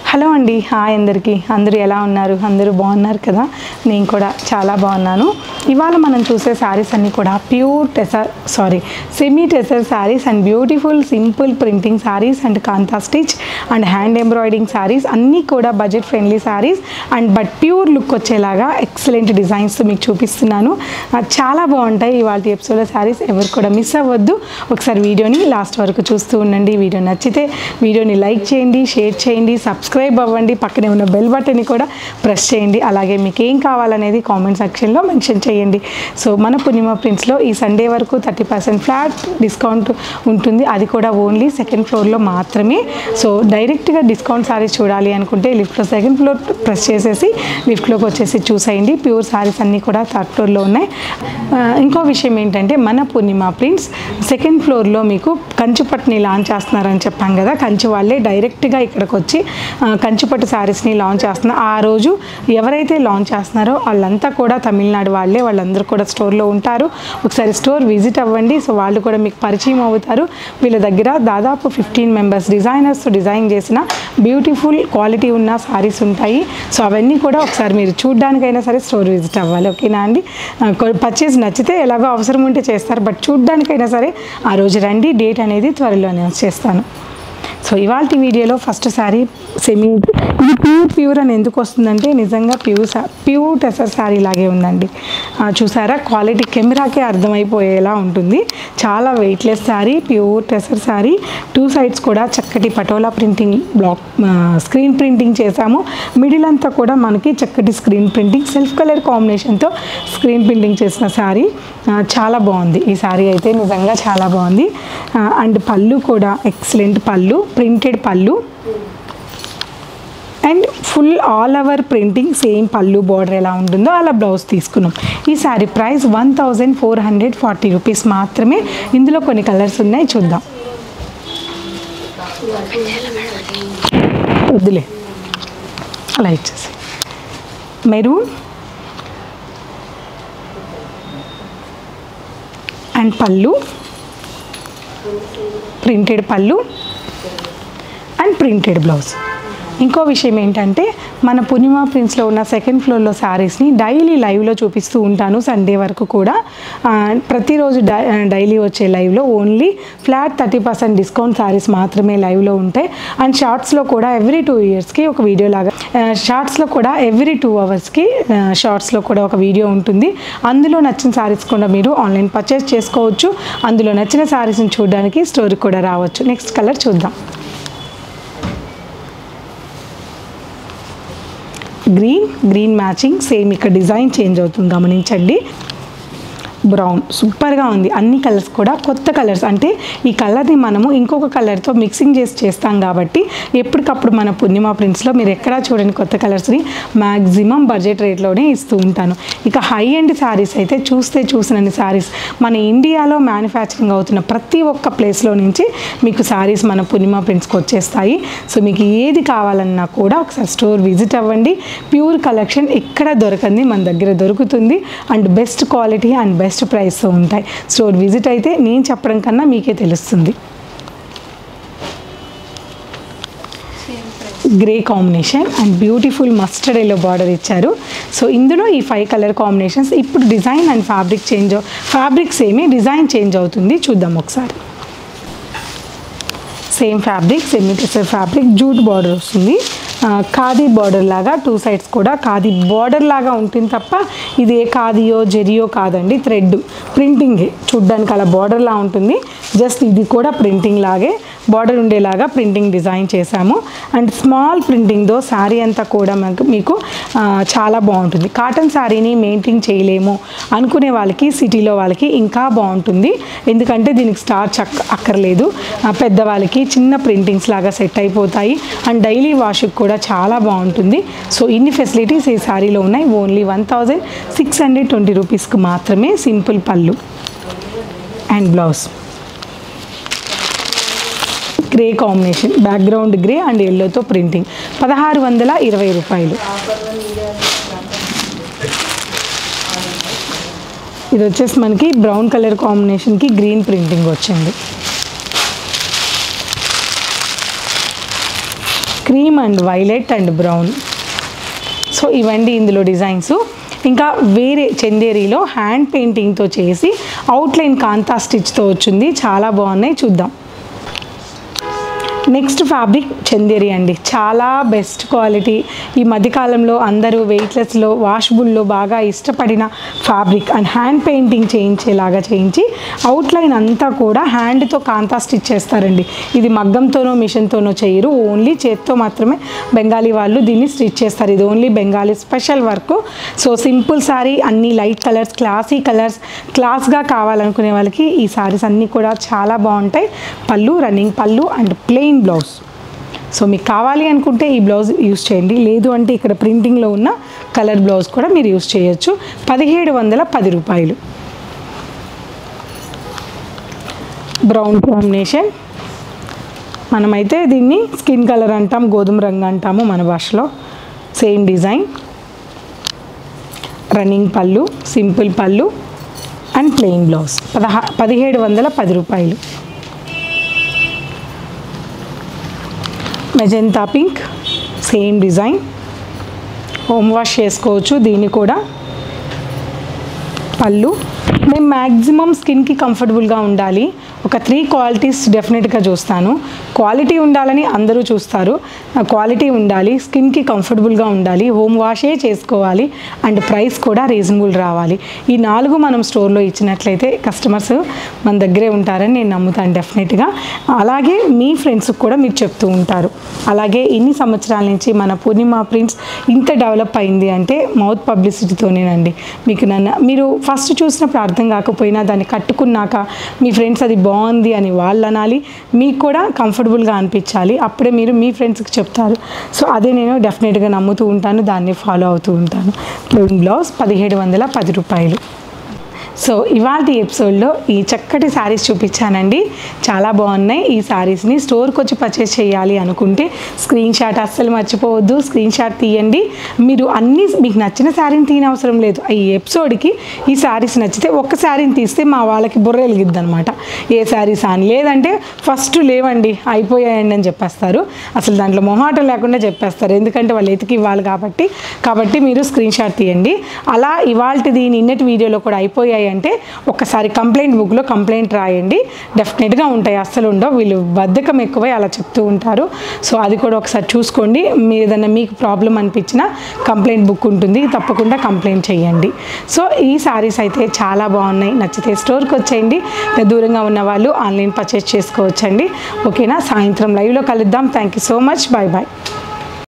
hello అండి hi అందరికీ అందరూ ఎలా ఉన్నారు అందరూ బాగున్నారు కదా నేను కూడా చాలా బాగున్నాను ఇవాళ మనం చూసే శారీస్ అన్నీ కూడా pure tussar sari semi tussar saris and beautiful simple printing saris and kantha stitch and hand embroidering saris అన్నీ కూడా budget friendly saris and but pure look వచ్చేలాగా ఎక్సలెంట్ డిజైన్స్ మీకు చూపిస్తున్నాను ఆ, చాలా బాగుంటాయి ఇవాళ ఎపిసోడ్లో శారీస్ ఎవరు కూడా మిస్ అవ్వద్దు ఒకసారి వీడియోని లాస్ట్ వరకు చూస్తూ ఉండండి వీడియో నచ్చితే వీడియోని లైక్ చేయండి షేర్ చేయండి సబ్స్క్రైబ్ అవ్వండి పక్కనే ఉన్న బెల్ బటన్ని కూడా ప్రెస్ చేయండి అలాగే మీకు ఏం కావాలనేది కామెంట్ సెక్షన్లో మెన్షన్ చేయండి సో మన పూర్ణిమ ప్రింట్స్లో ఈ సండే వరకు థర్టీ పర్సెంట్ ఫ్లాట్ డిస్కౌంట్ ఉంటుంది అది కూడా ఓన్లీ సెకండ్ ఫ్లోర్లో మాత్రమే సో డైరెక్ట్గా డిస్కౌంట్ సారీస్ చూడాలి అనుకుంటే లిఫ్ట్లో సెకండ్ ఫ్లోర్ ప్రెస్ చేసేసి లిఫ్ట్లోకి వచ్చేసి చూసేయండి ప్యూర్ సారీస్ అన్నీ కూడా థర్డ్ ఫ్లోర్లో ఉన్నాయి ఆ, ఇంకో విషయం ఏంటంటే మన పూర్ణిమ ప్రింట్స్ సెకండ్ ఫ్లోర్లో మీకు కంచుపట్టుని లాంచ్ చేస్తున్నారని చెప్పాం కదా కంచి వాళ్ళే డైరెక్ట్గా ఇక్కడికి వచ్చి ఆ, కంచిపట్టు శారీస్ని లాంచ్ చేస్తున్నారు ఆ రోజు ఎవరైతే లాంచ్ చేస్తున్నారో వాళ్ళంతా కూడా తమిళనాడు వాళ్ళే వాళ్ళందరూ కూడా స్టోర్లో ఉంటారు ఒకసారి స్టోర్ విజిట్ అవ్వండి సో వాళ్ళు కూడా మీకు పరిచయం అవుతారు వీళ్ళ దగ్గర దాదాపు ఫిఫ్టీన్ మెంబర్స్ డిజైనర్స్ డిజైన్ చేసిన బ్యూటిఫుల్ క్వాలిటీ ఉన్న సారీస్ ఉంటాయి సో అవన్నీ కూడా ఒకసారి మీరు చూడ్డానికైనా సరే స్టోర్ విజిట్ అవ్వాలి ఓకేనా అండి పర్చేస్ నచ్చితే ఎలాగో అవసరం ఉంటే చేస్తారు బట్ చూడ్డానికైనా సరే ఆ రోజు రండి డేట్ అనేది త్వరలో అనౌన్స్ చేస్తాను సో ఇవాళ వీడియోలో ఫస్ట్ శారీ సెమీ ఇది ప్యూర్ ప్యూర్ అని ఎందుకు వస్తుందంటే నిజంగా ప్యూర్ సా ప్యూర్ టెసర్ శారీ లాగే ఉందండి ఆ, చూసారా క్వాలిటీ కెమెరాకే అర్థమైపోయేలా ఉంటుంది చాలా weightless sari pure tussar sari two sides కూడా చక్కటి patola printing block screen printing చేశాము మిడిల్ అంతా కూడా మనకి చక్కటి స్క్రీన్ ప్రింటింగ్ సెల్ఫ్ కలర్ కాంబినేషన్తో స్క్రీన్ ప్రింటింగ్ చేసిన శారీ ఆ, చాలా బాగుంది ఈ శారీ అయితే నిజంగా చాలా బాగుంది ఆ, అండ్ పళ్ళు కూడా excellent pallu printed pallu and full all over printing same pallu border ఎలా ఉంటుందో అలా బ్లౌజ్ తీసుకున్నాం ఈ sari price one thousand four hundred forty rupees మాత్రమే ఇందులో కొన్ని కలర్స్ ఉన్నాయి చూద్దాం వద్దులే అలా ఇచ్చేసి maroon and pallu printed pallu and printed blouse ఇంకో విషయం ఏంటంటే మన పూర్ణిమ ప్రింట్స్లో ఉన్న సెకండ్ ఫ్లోర్లో శారీస్ని డైలీ లైవ్లో చూపిస్తూ ఉంటాను సండే వరకు కూడా ఆ, ప్రతిరోజు డై డైలీ వచ్చే లైవ్లో only flat thirty percent discount saris మాత్రమే లైవ్లో ఉంటాయి అండ్ షార్ట్స్లో కూడా ఎవ్రీ టూ ఇయర్స్కి ఒక వీడియో లాగా షార్ట్స్లో కూడా ఎవ్రీ టూ అవర్స్కి షార్ట్స్లో కూడా ఒక వీడియో ఉంటుంది అందులో నచ్చిన శారీస్ కూడా మీరు ఆన్లైన్ పర్చేస్ చేసుకోవచ్చు అందులో నచ్చిన శారీస్ని చూడడానికి స్టోర్కి కూడా రావచ్చు నెక్స్ట్ కలర్ చూద్దాం గ్రీన్ గ్రీన్ మ్యాచింగ్ సేమ్ ఇక్కడ డిజైన్ చేంజ్ అవుతుంది గమనించండి బ్రౌన్ సూపర్గా ఉంది అన్ని కలర్స్ కూడా కొత్త కలర్స్ అంటే ఈ కలర్ని మనము ఇంకొక కలర్తో మిక్సింగ్ చేసి చేస్తాం కాబట్టి ఎప్పటికప్పుడు మన పూర్ణిమ ప్రింట్స్లో మీరు ఎక్కడా చూడని కొత్త కలర్స్ని మ్యాక్సిమం బడ్జెట్ రేట్లోనే ఇస్తూ ఉంటాను ఇక హై ఎండ్ శారీస్ అయితే చూస్తే చూసినన్ని శారీస్ మన ఇండియాలో మ్యానుఫ్యాక్చరింగ్ అవుతున్న ప్రతి ఒక్క ప్లేస్లో నుంచి మీకు శారీస్ మన పూర్ణిమ ప్రింట్స్కి వచ్చేస్తాయి సో మీకు ఏది కావాలన్నా కూడా ఒకసారి స్టోర్ విజిట్ అవ్వండి ప్యూర్ కలెక్షన్ ఎక్కడ దొరకంది మన దగ్గర దొరుకుతుంది and best quality and best ప్రైస్తో ఉంటాయి స్టోర్ విజిట్ అయితే నేను చెప్పడం కన్నా మీకే తెలుస్తుంది grey combination and beautiful mustard yellow border ఇచ్చారు సో ఇందులో ఈ ఫైవ్ కలర్ కాంబినేషన్స్ ఇప్పుడు design and fabric change fabric సేమే డిజైన్ చేంజ్ అవుతుంది చూద్దాం ఒకసారి same fabric semi tussar fabric jute border వస్తుంది ఆ, ఖాదీ బార్డర్ లాగా టూ సైడ్స్ కూడా ఖాదీ బార్డర్ లాగా ఉంటుంది తప్ప ఇది ఏ ఖాదీయో జెరియో కాదండి థ్రెడ్ ప్రింటింగే చూడ్డానికి అలా బార్డర్ లా ఉంటుంది జస్ట్ ఇది కూడా ప్రింటింగ్ లాగే బార్డర్ ఉండేలాగా ప్రింటింగ్ డిజైన్ చేశాము అండ్ స్మాల్ ప్రింటింగ్తో శారీ అంతా కూడా మనకు మీకు ఆ, చాలా బాగుంటుంది కాటన్ శారీని మెయింటైన్ చేయలేము అనుకునే వాళ్ళకి సిటీలో వాళ్ళకి ఇంకా బాగుంటుంది ఎందుకంటే దీనికి స్టార్చ్ అక్క అక్కర్లేదు ఆ, పెద్దవాళ్ళకి చిన్న ప్రింటింగ్స్ లాగా సెట్ అయిపోతాయి అండ్ డైలీ వాష్కి కూడా చాలా బాగుంటుంది సో ఇన్ని ఫెసిలిటీస్ ఈ శారీలో ఉన్నాయి only one thousand six hundred twenty రూపీస్కి మాత్రమే simple pallu and blouse grey combination background grey and ఎల్లోతో ప్రింటింగ్ పదహారు వందల ఇరవై రూపాయలు ఇది వచ్చేసి మనకి బ్రౌన్ కలర్ కాంబినేషన్కి గ్రీన్ ప్రింటింగ్ వచ్చింది cream and violet and brown so ఇవండి ఇందులో డిజైన్స్ ఇంకా వేరే చందేరిలో హ్యాండ్ పెయింటింగ్తో చేసి అవుట్లైన్ కాంతా స్టిచ్తో వచ్చింది చాలా బాగున్నాయి చూద్దాం నెక్స్ట్ ఫ్యాబ్రిక్ చందేరి అండి చాలా బెస్ట్ క్వాలిటీ ఈ మధ్యకాలంలో అందరూ వెయిట్లెస్లో వాషబుల్లో బాగా ఇష్టపడిన ఫ్యాబ్రిక్ అండ్ హ్యాండ్ పెయింటింగ్ చేయించేలాగా చేయించి అవుట్లైన్ అంతా కూడా హ్యాండ్తో కాంతా స్టిచ్ చేస్తారండి ఇది మగ్గంతోనో మిషన్తోనో చేయరు ఓన్లీ చేత్తో మాత్రమే బెంగాలీ వాళ్ళు దీన్ని స్టిచ్ చేస్తారు ఇది only Bengali special work so simple sari అన్ని లైట్ కలర్స్ క్లాసీ కలర్స్ క్లాస్గా కావాలనుకునే వాళ్ళకి ఈ శారీస్ అన్నీ కూడా చాలా బాగుంటాయి పళ్ళు రన్నింగ్ పళ్ళు అండ్ ప్లెయిన్ బ్లౌజ్ సో మీకు కావాలి అనుకుంటే ఈ బ్లౌజ్ యూస్ చేయండి లేదు అంటే ఇక్కడ ప్రింటింగ్లో ఉన్న కలర్ బ్లౌజ్ కూడా మీరు యూస్ చేయొచ్చు పదిహేడు వందల పది రూపాయలు బ్రౌన్ కాంబినేషన్ మనమైతే దీన్ని స్కిన్ కలర్ అంటాం గోధుమ రంగు అంటాము మన భాషలో same design running pallu simple pallu and plain blouse పదహా పదిహేడు వందల పది రూపాయలు magenta pink same design home wash చేసుకోవచ్చు దీన్ని కూడా పళ్ళు మేము మ్యాక్సిమం స్కిన్కి కంఫర్టబుల్గా ఉండాలి ఒక త్రీ క్వాలిటీస్ డెఫినెట్గా చూస్తాను క్వాలిటీ ఉండాలని అందరూ చూస్తారు క్వాలిటీ ఉండాలి స్కిన్కి కంఫర్టబుల్గా ఉండాలి హోమ్ వాషే చేసుకోవాలి అండ్ ప్రైస్ కూడా రీజనబుల్ రావాలి ఈ నాలుగు మనం స్టోర్లో ఇచ్చినట్లయితే కస్టమర్స్ మన దగ్గరే ఉంటారని నేను నమ్ముతాను డెఫినెట్గా అలాగే మీ ఫ్రెండ్స్కి కూడా మీరు చెప్తూ ఉంటారు అలాగే ఇన్ని సంవత్సరాల నుంచి మన పూర్ణిమ ప్రింట్స్ ఇంత డెవలప్ అయింది అంటే మౌత్ పబ్లిసిటీతోనేనండి మీకు నన్ను మీరు ఫస్ట్ చూసినప్పుడు అర్థం కాకపోయినా దాన్ని కట్టుకున్నాక మీ ఫ్రెండ్స్ అది బాగుంది అని వాళ్ళు అనాలి మీకు కూడా కంఫర్టబుల్గా అనిపించాలి అప్పుడే మీరు మీ ఫ్రెండ్స్కి చెప్తారు సో అదే నేను డెఫినెట్గా నమ్ముతూ ఉంటాను దాన్ని ఫాలో అవుతూ ఉంటాను ప్లెయిన్ బ్లౌజ్ పదిహేడు వందల పది రూపాయలు సో ఇవాళ ఎపిసోడ్లో ఈ చక్కటి శారీస్ చూపించానండి చాలా బాగున్నాయి ఈ శారీస్ని స్టోర్కి వచ్చి పర్చేస్ చేయాలి అనుకుంటే స్క్రీన్ షాట్ అస్సలు మర్చిపోవద్దు స్క్రీన్ షాట్ తీయండి మీరు అన్ని మీకు నచ్చిన శారీని తీయని అవసరం లేదు ఈ ఎపిసోడ్కి ఈ శారీస్ నచ్చితే ఒక్క శారీని తీస్తే మా వాళ్ళకి బుర్ర వెలిగిద్ది అనమాట ఏ శారీస్ అని లేదంటే ఫస్ట్ లేవండి అయిపోయాయండి అని చెప్పేస్తారు అసలు దాంట్లో మొహాటం లేకుండా చెప్పేస్తారు ఎందుకంటే వాళ్ళు ఎతికి ఇవ్వాలి కాబట్టి కాబట్టి మీరు స్క్రీన్ షాట్ తీయండి అలా ఇవాళది నిన్నటి వీడియోలో కూడా అయిపోయాయి అంటే ఒక్కసారి కంప్లైంట్ బుక్లో కంప్లైంట్ రాయండి డెఫినెట్గా ఉంటాయి అస్సలు ఉండవు వీళ్ళు బద్ధకం ఎక్కువై అలా చెప్తూ ఉంటారు సో అది కూడా ఒకసారి చూసుకోండి మీ ఏదైనా మీకు ప్రాబ్లం అనిపించినా కంప్లైంట్ బుక్ ఉంటుంది తప్పకుండా కంప్లైంట్ చేయండి సో ఈ శారీస్ అయితే చాలా బాగున్నాయి నచ్చితే స్టోర్కి వచ్చేయండి దూరంగా ఉన్న వాళ్ళు ఆన్లైన్ పర్చేస్ చేసుకోవచ్చండి ఓకేనా సాయంత్రం లైవ్లో కలుద్దాం thank you so much bye bye